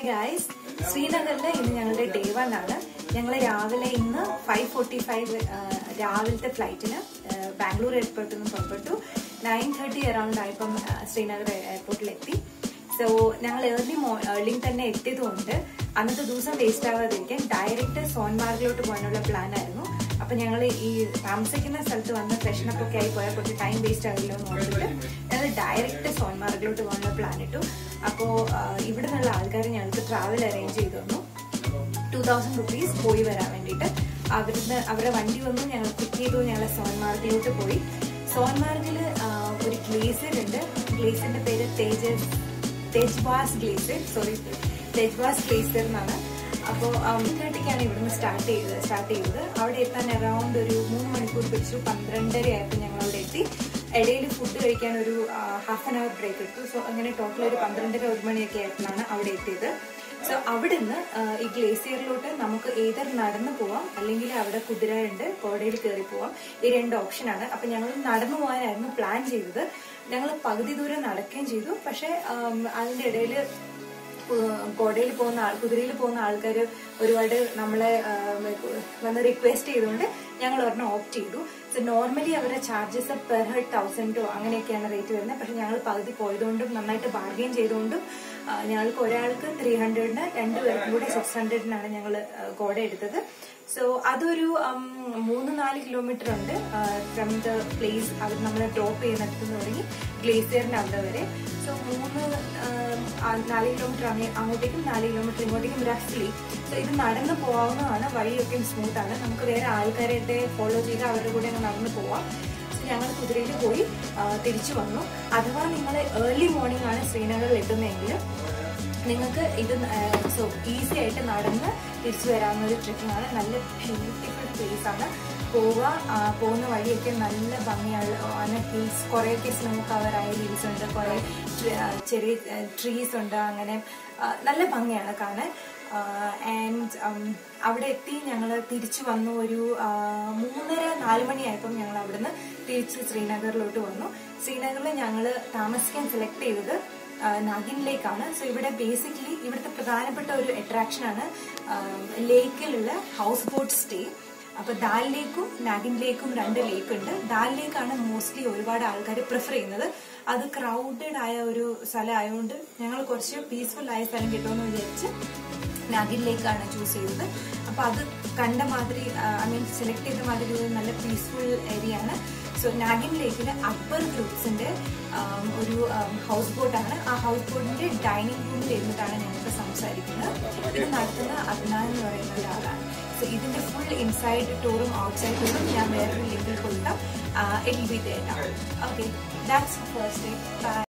guys ശ്രീനഗറിൽ ഇന്ന് ഞങ്ങളുടെ ഡേ വൺ ആണ് ഞങ്ങൾ രാവിലെ ഇന്ന് ഫൈവ് ഫോർട്ടി ഫൈവ് രാവിലത്തെ ഫ്ലൈറ്റിന് ബാംഗ്ലൂർ എയർപോർട്ടിൽ നിന്ന് പുറപ്പെട്ടു നയൻ തേർട്ടി അറൌണ്ട് ആയപ്പം ആ, ശ്രീനഗർ എയർപോർട്ടിലെത്തി സോ ഞങ്ങൾ ഏർലി മോ ഏർലി തന്നെ എത്തിയതുകൊണ്ട് അന്നത്തെ ദിവസം വേസ്റ്റ് ആകാതിരിക്കാൻ ഡയറക്റ്റ് സോൻമാർഗിലോട്ട് പോകാനുള്ള പ്ലാൻ ആയിരുന്നു അപ്പൊ ഞങ്ങൾ ഈ താമസിക്കുന്ന സ്ഥലത്ത് വന്ന് ഫ്രഷനപ്പ് ഒക്കെ ആയി പോയാൽ കുറച്ച് ടൈം വേസ്റ്റ് ആകില്ലോ എന്ന് ഓർത്തിട്ട് ഞങ്ങൾ ഡയറക്റ്റ് സോൻമാർഗിലോട്ട് പോകാനുള്ള പ്ലാൻ ഇട്ടു അപ്പോൾ ഇവിടെ നിന്നുള്ള ആൾക്കാർ ഞങ്ങൾക്ക് ട്രാവൽ അറേഞ്ച് ചെയ്തു തന്നു ടു തൗസൻഡ് റുപ്പീസ് പോയി വരാൻ വേണ്ടിയിട്ട് അവിടുന്ന് അവരുടെ വണ്ടി വന്നു ഞങ്ങൾ പിക്ക് ചെയ്തു ഞങ്ങൾ സോൻമാർഗിലോട്ട് പോയി സോൻമാർഗിൽ ഒരു ഗ്ലേസിയർ ഉണ്ട് ഗ്ലേസിയറിന്റെ പേര് Tejas Tejwas glacier sorry Tejwas glacier എന്നാണ് അപ്പോൾ തേർട്ടിക്കാണ് ഇവിടുന്ന് സ്റ്റാർട്ട് ചെയ്തത് സ്റ്റാർട്ട് ചെയ്തത് അവിടെ എത്താൻ അറൗണ്ട് ഒരു മൂന്ന് മണിക്കൂർ പിടിച്ചു പന്ത്രണ്ടര ആയപ്പോൾ ഞങ്ങൾ അവിടെ എത്തി ഇടയിൽ ഫുഡ് കഴിക്കാൻ ഒരു ഹാഫ് ആൻ അവർ ബ്രേക്ക് എടുത്തു സോ അങ്ങനെ ടോട്ടൽ ഒരു പന്ത്രണ്ടര ഒരു മണിയൊക്കെ ആയപ്പോഴാണ് അവിടെ എത്തിയത് സോ അവിടുന്ന് ഈ ഗ്ലേസിയറിലോട്ട് നമുക്ക് ഏതർ നടന്നു പോവാം അല്ലെങ്കിൽ അവിടെ കുതിര ഉണ്ട് കോടയിൽ കയറി പോവാം ഈ രണ്ട് ഓപ്ഷനാണ് അപ്പൊ ഞങ്ങൾ നടന്നു പോകാനായിരുന്നു പ്ലാൻ ചെയ്തത് ഞങ്ങൾ പകുതി ദൂരം നടക്കുകയും ചെയ്തു പക്ഷെ അതിന്റെ ഇടയിൽ കോടയിൽ പോകുന്ന ആൾ കുതിരയിൽ പോകുന്ന ആൾക്കാർ ഒരുപാട് നമ്മളെ ആ, വന്ന് റിക്വസ്റ്റ് ചെയ്തുകൊണ്ട് ഞങ്ങൾ ഒരെണ്ണം ഓപ്റ്റ് ചെയ്തു സോ നോർമലി അവരുടെ ചാർജസ് പെർ ഹെഡ് തൗസൻഡോ അങ്ങനെയൊക്കെയാണ് റേറ്റ് വരുന്നത് പക്ഷെ ഞങ്ങൾ പകുതി പോയതുകൊണ്ടും നന്നായിട്ട് ബാർഗെയിൻ ചെയ്തുകൊണ്ടും ആ, ഞങ്ങൾക്ക് ഒരാൾക്ക് ത്രീ ഹൺഡ്രഡിന് രണ്ടുപേർക്കും കൂടെ സിക്സ് ഹൺഡ്രഡിനാണ് ഞങ്ങൾ കോട എടുത്തത് സോ അതൊരു ഉം, മൂന്ന് നാല് കിലോമീറ്റർ ഉണ്ട് ഫ്രം ദ പ്ലേസ് അവർ നമ്മളെ ഡ്രോപ്പ് ചെയ്യുന്നിടത്ത് നിന്ന് തുടങ്ങി ഗ്ലേസിയറിന്റെ അവിടെ വരെ സോ മൂന്ന് ഉം, ആ, നാല് കിലോമീറ്റർ അങ്ങോട്ടേക്കും നാല് കിലോമീറ്റർ ഇങ്ങോട്ടേക്കും റഫ്ലി സോ ഇത് നടന്നു പോകാവുന്നതാണ് വഴിയൊക്കെ സ്മൂത്ത് ആണ് നമുക്ക് വേറെ ആൾക്കാരായിട്ട് ഫോളോ ചെയ്ത് അവരുടെ കൂടെ അങ്ങ് നടന്നു പോവാം സോ ഞങ്ങൾ കുതിരയിൽ പോയി ആ, തിരിച്ചു വന്നു അഥവാ നിങ്ങൾ ഏർലി മോർണിംഗ് ആണ് ശ്രീനഗറിൽ എത്തുന്നതെങ്കിൽ നിങ്ങൾക്ക് ഇത് സോ ഈസി ആയിട്ട് നടന്ന് തിരിച്ചു വരാവുന്ന ഒരു ട്രെക്കിംഗ് ആണ് നല്ല ബ്യൂട്ടിഫുൾ പ്ലേസ് ആണ് പോവുക ആ, പോകുന്ന വഴിയൊക്കെ നല്ല ഭംഗിയാണ് ഹിൽസ് കുറേയൊക്കെ സ്നോ കവറായ ഹിൽസ് ഉണ്ട് കുറേ ട്ര- ആ, ചെറിയ ട്രീസ് ഉണ്ട് അങ്ങനെ ആ, നല്ല ഭംഗിയാണ് കാണാൻ ആൻഡ് അവിടെ എത്തി ഞങ്ങൾ തിരിച്ചു വന്നു ഒരു ആ, മൂന്നര നാല് മണിയായപ്പം ഞങ്ങൾ അവിടുന്ന് തിരിച്ച് ശ്രീനഗറിലോട്ട് വന്നു ശ്രീനഗറിൽ ഞങ്ങൾ താമസിക്കാൻ സെലക്ട് ചെയ്തത് ആ, നാഗിനിലേക്കാണ് സോ ഇവിടെ ബേസിക്കലി ഇവിടുത്തെ പ്രധാനപ്പെട്ട ഒരു അട്രാക്ഷൻ ആണ് ലേക്കിലുള്ള ഹൗസ് ബോട്ട് സ്റ്റേ അപ്പൊ ദാൽ ലേക്കും നാഗിൻ ലേക്കും രണ്ട് ലേക്ക് ഉണ്ട് ദാൽ ലേക്കാണ് മോസ്റ്റ്ലി ഒരുപാട് ആൾക്കാർ പ്രിഫർ ചെയ്യുന്നത് അത് ക്രൗഡഡ് ആയ ഒരു സ്ഥലം ആയതുകൊണ്ട് ഞങ്ങൾ കുറച്ച് പീസ്ഫുൾ ആയ സ്ഥലം കിട്ടുമെന്ന് വിചാരിച്ച് നാഗിൻ ലേക്കാണ് ചൂസ് ചെയ്തത് അപ്പൊ അത് കണ്ട മാതിരി ഐ മീൻ സെലക്ട് ചെയ്ത മാതിരി ഒരു നല്ല പീസ്ഫുൾ ഏരിയ ആണ് സോ നാഗിൻ ലേക്കില് അപ്പർ ഗ്രൂപ്പ്സിന്റെ ഒരു ഹൗസ് ബോട്ടാണ് ആ ഹൗസ് ബോട്ടിന്റെ ഡൈനിങ് റൂമിൽ ഇരുന്നിട്ടാണ് ഞങ്ങൾക്ക് സംസാരിക്കുന്നത് ഇത് നടത്തുന്ന അദ്നാൻ എന്ന് പറയുന്ന ഒരാളാണ് സോ ഇതിന്റെ ഫുൾ ഇൻസൈഡ് ടൂറും ഔട്ട്സൈഡ് ടൂറും ഞാൻ വേറൊരു ലിങ്കിൽ കൊടുക്കാം it be they okay that's first day by